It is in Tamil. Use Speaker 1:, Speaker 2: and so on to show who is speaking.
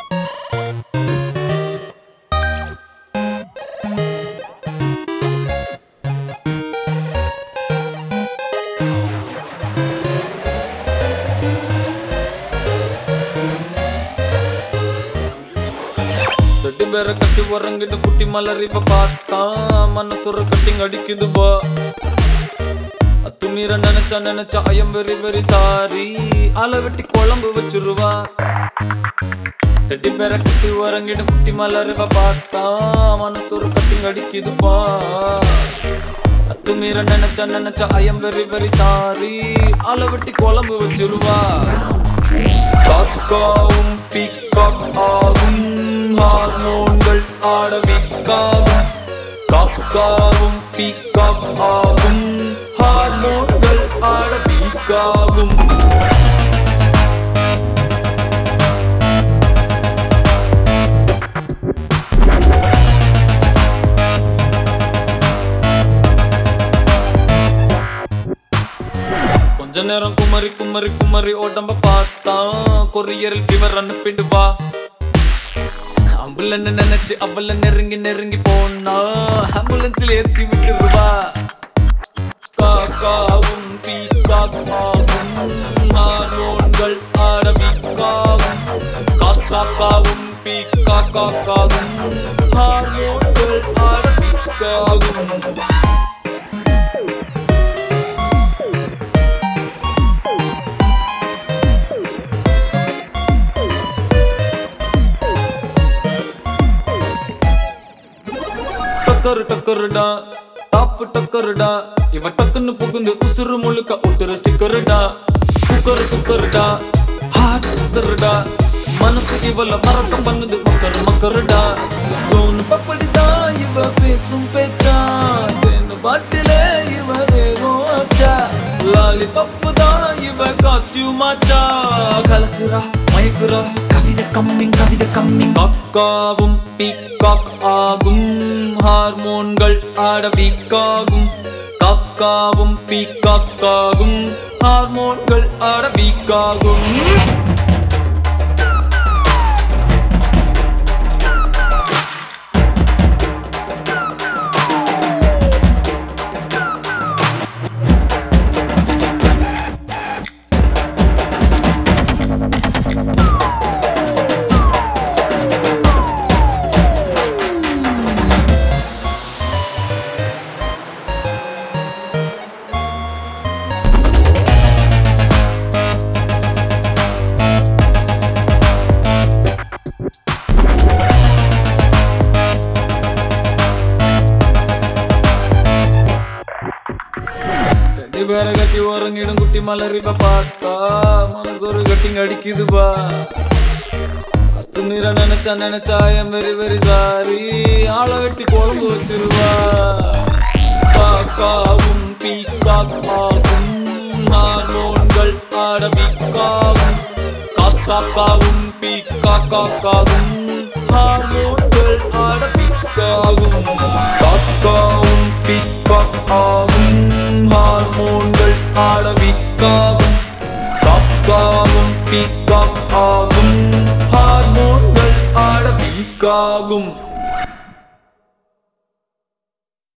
Speaker 1: தட்டி பேர கட்டி உறங்கிட்டு குட்டி மலரிவ பார்த்தா மனசுற கட்டிங் அடிக்குது பா அத்துமீற நினைச்சா நினைச்சா ஐயம் வெரி வெரி சாரி அலை வெட்டி குழம்பு வச்சிருவா தட்டி பேர கட்டி உறங்கிட்டு குட்டி மலரிவ பார்த்தா மனசுற கட்டிங் அடிக்குது பா அத்துமீற நினைச்சா நினைச்சா ஐயம் வெரி வெரி சாரி அலை வெட்டி குழம்பு வச்சிருவா காக்காவும் பீக்காக் ஆகும் ஹார்மோன்கள் ஆடவிக்காகும் காக்காவும் பீக்காக் ஆகும் ஹார்மோன்கள் ஆடவிக்காகும் கொஞ்ச நேரம் குமரி குமரி குமரி உடம்ப பார்த்தா கொரியரில் ஃபீவர் அனுப்பிடுவா அம்புலன்னு நினைச்சு அவள நெருங்கி நெருங்கி போனா ஆம்புலன்ஸ்ல ஏத்தி விட்டுருவா காக்காவும் பீக்காக்காவும் ஹார்மோன்கள் ஆரம்பிக்காவும் காக்காக்காவும் பீக்காக்காவும் ஹார்மோன்கள் ஆரம்பிக்காகும் டக்கரு டக்கருடா டாப்பு டக்கருடா இவ டக்குன்னு புகுந்து உசுறு முழுக்க ஒட்டுற ஸ்டிக்கருடா குக்கரு குக்கருடா ஹார்ட் குக்கருடா மனசு இவள மறக்கம் பண்ணுது மக்கரு மக்கருடா சோனு பப்படிதா இவ பேசும் பேச்சா தேனு பாட்டிலே இவ வேகம் ஆச்சா லாலி பப்பு தான் இவ காஸ்டியூம் ஆச்சா கலக்குறா மயக்குறா கவிதை கம்மிங் கவிதை கம்மிங் காக்காவும் பீக்காக் ஆகும் ஹார்மோன்கள் ஆட வீக்காகும் காக்காவும் பீக்காக்காகும் ஹார்மோன்கள் ஆட வீக்காகும் ரெண்டு பேரை கட்டி உறங்கிடும் குட்டி மலரிவ பார்த்தா மனசொரு கட்டிங் அடிக்குதுபா அத்து நீர நினைச்சா நினைச்சா என் வெரி வெரி சாரி ஆளை வெட்டி குழம்பு வச்சிருவா காக்காவும் பீக்காக்காவும் ஹார்மோன்கள் ஆட பீக்காவும் காக்காக்காவும் பீக்காக்காவும் ஹார்மோன்கள் ஆட பீக்காகும் காக்காவும் பீக்காக்காவும் ஹார்மோன்கள் ஆட பீக்காகும் காக்காவும் பீக்காக்காவும் ஹார்மோன்கள் ஆட பீக்காகும்